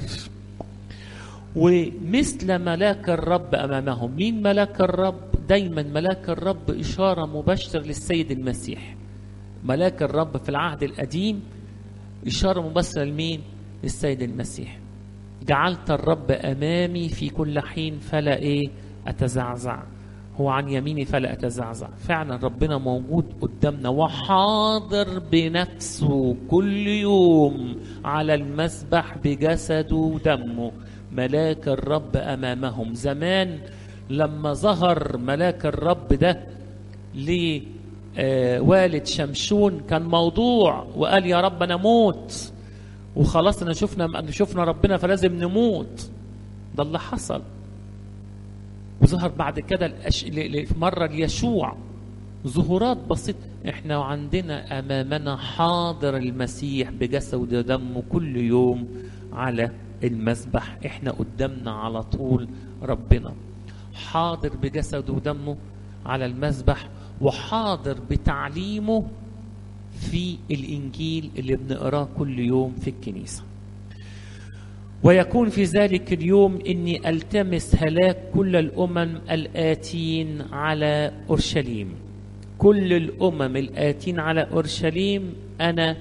ومثل ملاك الرب أمامهم مين ملاك الرب دايما ملاك الرب إشارة مباشرة للسيد المسيح ملاك الرب في العهد القديم إشارة مباشرة لمين للسيد المسيح جعلت الرب أمامي في كل حين فلا إيه أتزعزع هو عن يميني فلا أتزعزع فعلا ربنا موجود قدامنا وحاضر بنفسه كل يوم على المسبح بجسده ودمه ملاك الرب أمامهم زمان لما ظهر ملاك الرب ده لوالد شمشون كان موضوع وقال يا رب أنا موت وخلاص أنا شفنا شفنا ربنا فلازم نموت ده اللي حصل وظهر بعد كده الأش... ل... مرة ليشوع ظهورات بسيطة احنا عندنا امامنا حاضر المسيح بجسده ودمه كل يوم على المسبح احنا قدامنا على طول ربنا حاضر بجسده ودمه على المسبح وحاضر بتعليمه في الانجيل اللي بنقراه كل يوم في الكنيسه ويكون في ذلك اليوم اني التمس هلاك كل الامم الاتين على اورشليم كل الامم الاتين على اورشليم انا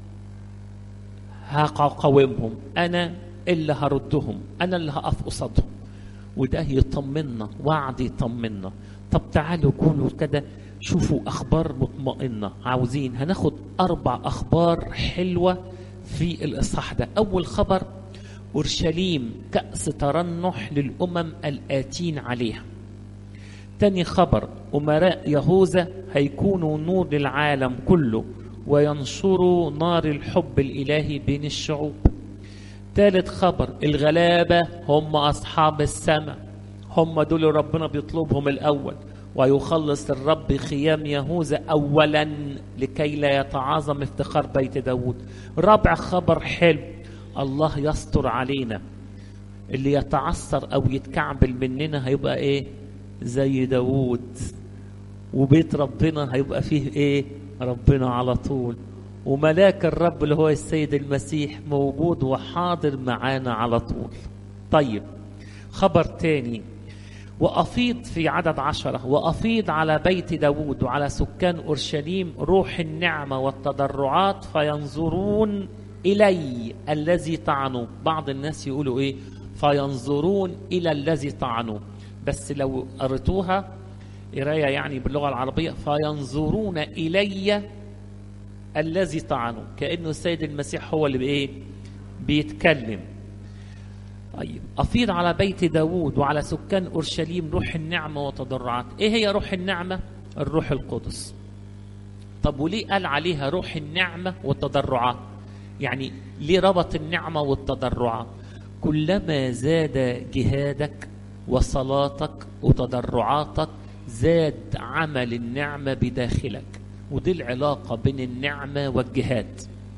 هقاومهم انا اللي هردهم انا اللي هقف قصادهم وده يطمنا وعد يطمنا طب تعالوا قولوا كده شوفوا اخبار مطمئنه عاوزين هناخد اربع اخبار حلوه في الاصحاح ده اول خبر أورشليم كأس ترنح للأمم الآتين عليها تاني خبر أمراء يهوذا هيكونوا نور للعالم كله وينشروا نار الحب الإلهي بين الشعوب ثالث خبر الغلابة هم أصحاب السماء هم دول ربنا بيطلبهم الأول ويخلص الرب خيام يهوذا أولا لكي لا يتعاظم افتخار بيت داود رابع خبر حلو الله يستر علينا اللي يتعثر او يتكعبل مننا هيبقى ايه زي داوود وبيت ربنا هيبقى فيه ايه ربنا على طول وملاك الرب اللي هو السيد المسيح موجود وحاضر معانا على طول طيب خبر تاني وأفيض في عدد عشرة وأفيض على بيت داود وعلى سكان أورشليم روح النعمة والتضرعات فينظرون إلي الذي طعنوا بعض الناس يقولوا إيه فينظرون إلى الذي طعنوا بس لو قريتوها قراية يعني باللغة العربية فينظرون إلي الذي طعنوا كأنه السيد المسيح هو اللي بإيه بيتكلم طيب أفيض على بيت داود وعلى سكان أورشليم روح النعمة وتضرعات إيه هي روح النعمة الروح القدس طب وليه قال عليها روح النعمة والتضرعات يعني ليه ربط النعمة والتضرعات كلما زاد جهادك وصلاتك وتضرعاتك زاد عمل النعمة بداخلك ودي العلاقة بين النعمة والجهاد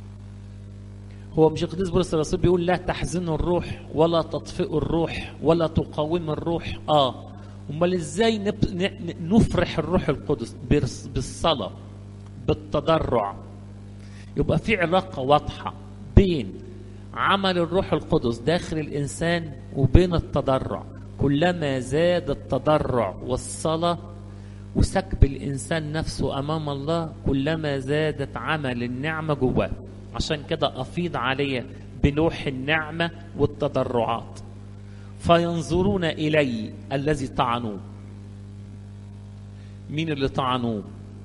هو مش القديس بولس الرسول بيقول لا تحزنوا الروح ولا تطفئوا الروح ولا تقاوموا الروح اه امال ازاي نب... نفرح الروح القدس بالصلاه بالتضرع يبقى في علاقه واضحه بين عمل الروح القدس داخل الانسان وبين التضرع كلما زاد التضرع والصلاه وسكب الانسان نفسه امام الله كلما زادت عمل النعمه جواه عشان كده افيض عليه بنوح النعمه والتضرعات فينظرون الي الذي طعنوه مين اللي طعنوه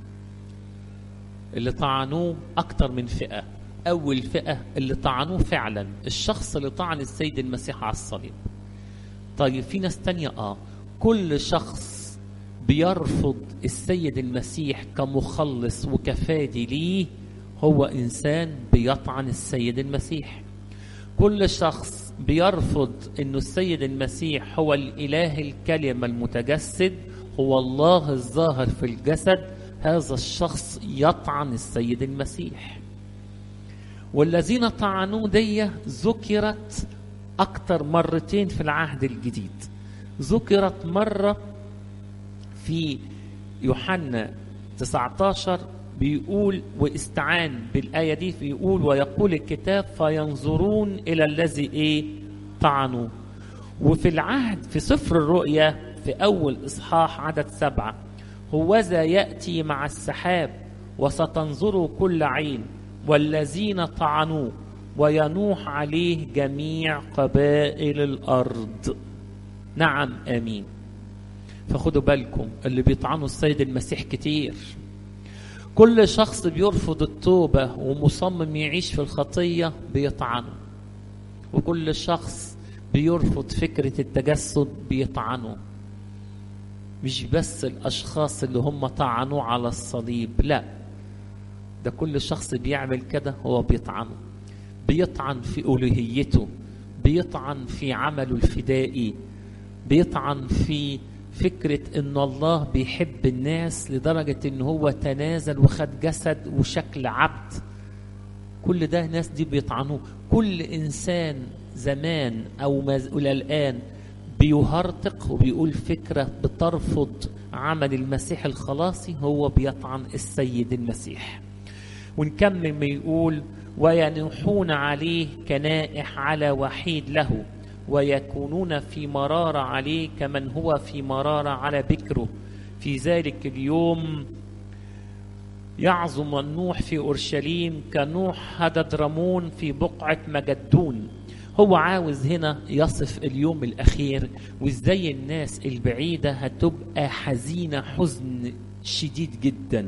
اللي طعنوه اكتر من فئه اول فئه اللي طعنوه فعلا الشخص اللي طعن السيد المسيح على الصليب طيب في ناس تانية اه كل شخص بيرفض السيد المسيح كمخلص وكفادي ليه هو انسان بيطعن السيد المسيح كل شخص بيرفض انه السيد المسيح هو الاله الكلمه المتجسد هو الله الظاهر في الجسد هذا الشخص يطعن السيد المسيح والذين طعنوه دي ذكرت أكثر مرتين في العهد الجديد ذكرت مرة في يوحنا 19 بيقول واستعان بالآية دي بيقول ويقول الكتاب فينظرون إلى الذي إيه طعنوا وفي العهد في سفر الرؤيا في أول إصحاح عدد سبعة هوذا يأتي مع السحاب وستنظر كل عين والذين طعنوه وينوح عليه جميع قبائل الأرض نعم آمين فخدوا بالكم اللي بيطعنوا السيد المسيح كتير كل شخص بيرفض التوبة ومصمم يعيش في الخطية بيطعنه وكل شخص بيرفض فكرة التجسد بيطعنه مش بس الأشخاص اللي هم طعنوه على الصليب لا ده كل شخص بيعمل كده هو بيطعنه بيطعن في ألوهيته بيطعن في عمله الفدائي بيطعن في فكرة ان الله بيحب الناس لدرجة ان هو تنازل وخد جسد وشكل عبد كل ده ناس دي بيطعنوه كل انسان زمان او ما الى الان بيهرطق وبيقول فكرة بترفض عمل المسيح الخلاصي هو بيطعن السيد المسيح ونكمل ما يقول وينوحون عليه كنائح على وحيد له ويكونون في مرارة عليه كمن هو في مرارة على بكره في ذلك اليوم يعظم النوح في أورشليم كنوح هدد رمون في بقعة مجدون هو عاوز هنا يصف اليوم الأخير وإزاي الناس البعيدة هتبقى حزينة حزن شديد جدا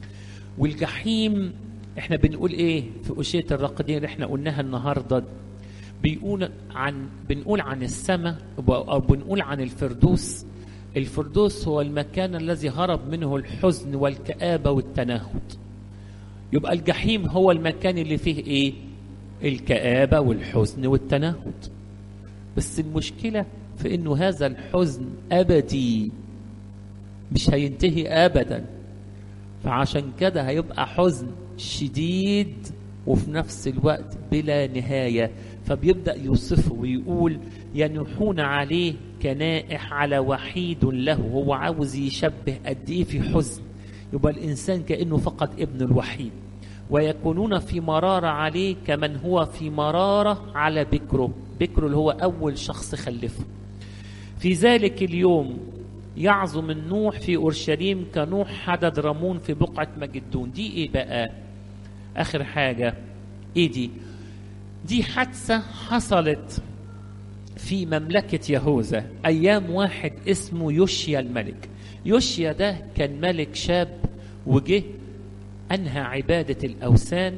والجحيم احنا بنقول ايه في أشية الراقدين اللي احنا قلناها النهارده بيقول عن بنقول عن السماء او بنقول عن الفردوس الفردوس هو المكان الذي هرب منه الحزن والكآبة والتنهد يبقى الجحيم هو المكان اللي فيه ايه الكآبة والحزن والتنهد بس المشكلة في انه هذا الحزن ابدي مش هينتهي ابدا فعشان كده هيبقى حزن شديد وفي نفس الوقت بلا نهاية فبيبدأ يوصفه ويقول ينوحون عليه كنائح على وحيد له هو عاوز يشبه قد ايه في حزن يبقى الإنسان كأنه فقد ابن الوحيد ويكونون في مرارة عليه كمن هو في مرارة على بكره بكره اللي هو أول شخص خلفه في ذلك اليوم يعظم النوح في أورشليم كنوح حدد رمون في بقعة مجدون دي إيه بقى آخر حاجة إيه دي دي حادثة حصلت في مملكة يهوذا أيام واحد اسمه يوشيا الملك يوشيا ده كان ملك شاب وجه أنهى عبادة الأوثان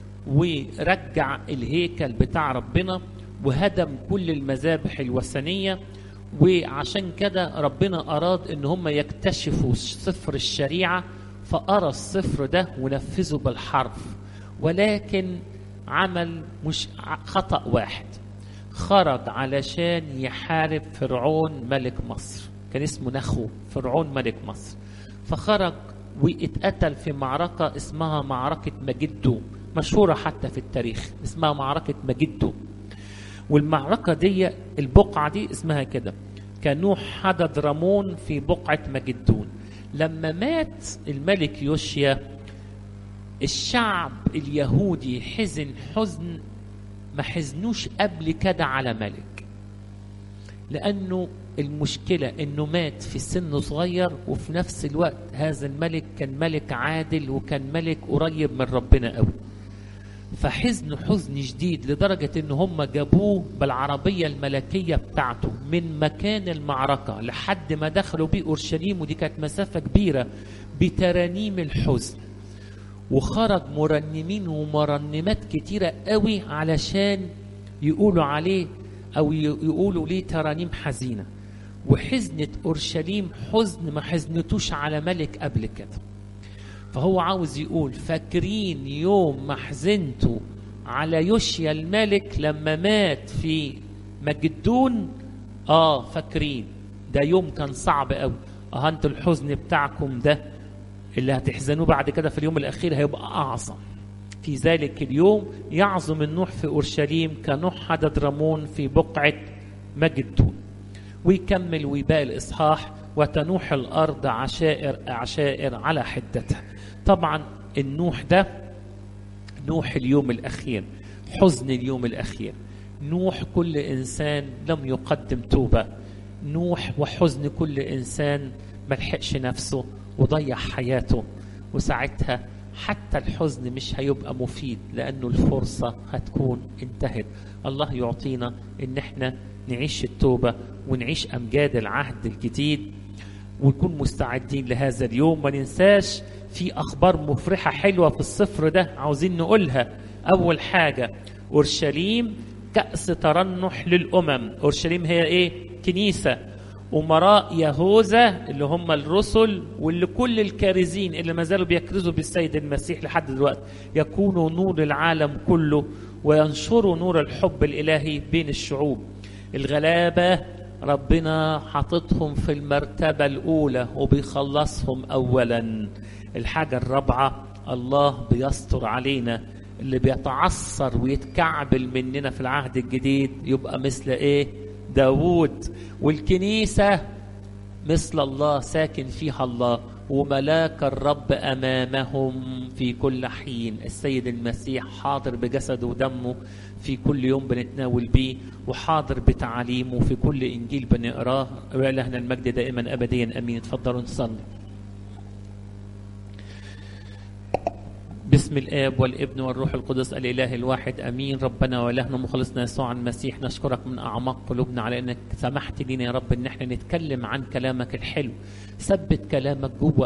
ورجع الهيكل بتاع ربنا وهدم كل المذابح الوثنية وعشان كده ربنا أراد إن هم يكتشفوا سفر الشريعة فأرى السفر ده ونفذه بالحرف ولكن عمل مش خطأ واحد خرج علشان يحارب فرعون ملك مصر كان اسمه نخو فرعون ملك مصر فخرج واتقتل في معركة اسمها معركة مجدو مشهورة حتى في التاريخ اسمها معركة مجدو والمعركة دي البقعة دي اسمها كده كنوح حدد رمون في بقعة مجدون لما مات الملك يوشيا الشعب اليهودي حزن حزن ما حزنوش قبل كده على ملك لأنه المشكلة أنه مات في سن صغير وفي نفس الوقت هذا الملك كان ملك عادل وكان ملك قريب من ربنا قوي فحزن حزن شديد لدرجة ان هم جابوه بالعربية الملكية بتاعته من مكان المعركة لحد ما دخلوا بيه أورشليم ودي كانت مسافة كبيرة بترانيم الحزن وخرج مرنمين ومرنمات كتيرة قوي علشان يقولوا عليه أو يقولوا ليه ترانيم حزينة وحزنة أورشليم حزن ما حزنتوش على ملك قبل كده فهو عاوز يقول فاكرين يوم ما حزنتوا على يوشيا الملك لما مات في مجدون اه فاكرين ده يوم كان صعب قوي اه انتوا الحزن بتاعكم ده اللي هتحزنوه بعد كده في اليوم الأخير هيبقى أعظم في ذلك اليوم يعظم النوح في أورشليم كنوح حدد رمون في بقعة مجدون ويكمل ويباقي الإصحاح وتنوح الأرض عشائر عشائر على حدتها طبعا النوح ده نوح اليوم الأخير حزن اليوم الأخير نوح كل إنسان لم يقدم توبة نوح وحزن كل إنسان ملحقش نفسه وضيع حياته وساعتها حتى الحزن مش هيبقى مفيد لأنه الفرصة هتكون انتهت الله يعطينا إن احنا نعيش التوبة ونعيش أمجاد العهد الجديد ونكون مستعدين لهذا اليوم ما ننساش في أخبار مفرحة حلوة في الصفر ده عاوزين نقولها أول حاجة أورشليم كأس ترنح للأمم أورشليم هي إيه؟ كنيسة أمراء يهوذا اللي هم الرسل واللي كل الكارزين اللي ما زالوا بيكرزوا بالسيد المسيح لحد دلوقتي يكونوا نور العالم كله وينشروا نور الحب الإلهي بين الشعوب الغلابة ربنا حاططهم في المرتبة الأولى وبيخلصهم أولا الحاجة الرابعة الله بيستر علينا اللي بيتعثر ويتكعبل مننا في العهد الجديد يبقى مثل ايه داوود والكنيسة مثل الله ساكن فيها الله وملاك الرب أمامهم في كل حين السيد المسيح حاضر بجسده ودمه في كل يوم بنتناول بيه وحاضر بتعاليمه في كل إنجيل بنقراه ولهنا المجد دائما أبديا أمين اتفضلوا نصلي باسم الآب والابن والروح القدس الإله الواحد أمين ربنا وإلهنا مخلصنا يسوع المسيح نشكرك من أعماق قلوبنا على أنك سمحت لنا يا رب أن احنا نتكلم عن كلامك الحلو ثبت كلامك جوه